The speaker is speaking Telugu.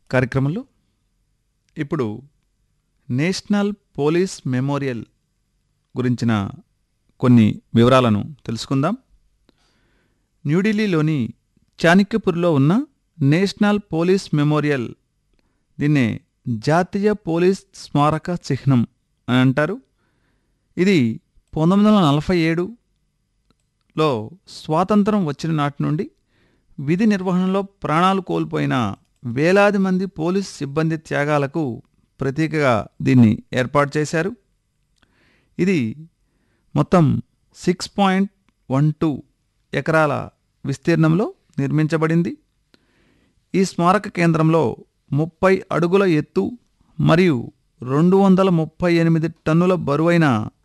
కార్యక్రమంలో ఇప్పుడు నేషనల్ పోలీస్ మెమోరియల్ గురించిన కొన్ని వివరాలను తెలుసుకుందాం న్యూఢిల్లీలోని చాణక్యపూర్లో ఉన్న నేషనల్ పోలీస్ మెమోరియల్ దీన్నే జాతీయ పోలీస్ స్మారక చిహ్నం అని అంటారు ఇది పంతొమ్మిది వందల నలభై ఏడులో స్వాతంత్రం వచ్చిన నాటి నుండి విధి నిర్వహణలో ప్రాణాలు కోల్పోయిన వేలాది మంది పోలీస్ సిబ్బంది త్యాగాలకు ప్రతీకగా దీన్ని ఏర్పాటు చేశారు ఇది మొత్తం సిక్స్ పాయింట్ వన్ టూ ఎకరాల విస్తీర్ణంలో నిర్మించబడింది ఈ స్మారక కేంద్రంలో ముప్పై అడుగుల ఎత్తు మరియు రెండు వందల ముప్పై ఎనిమిది టన్నుల బరువైన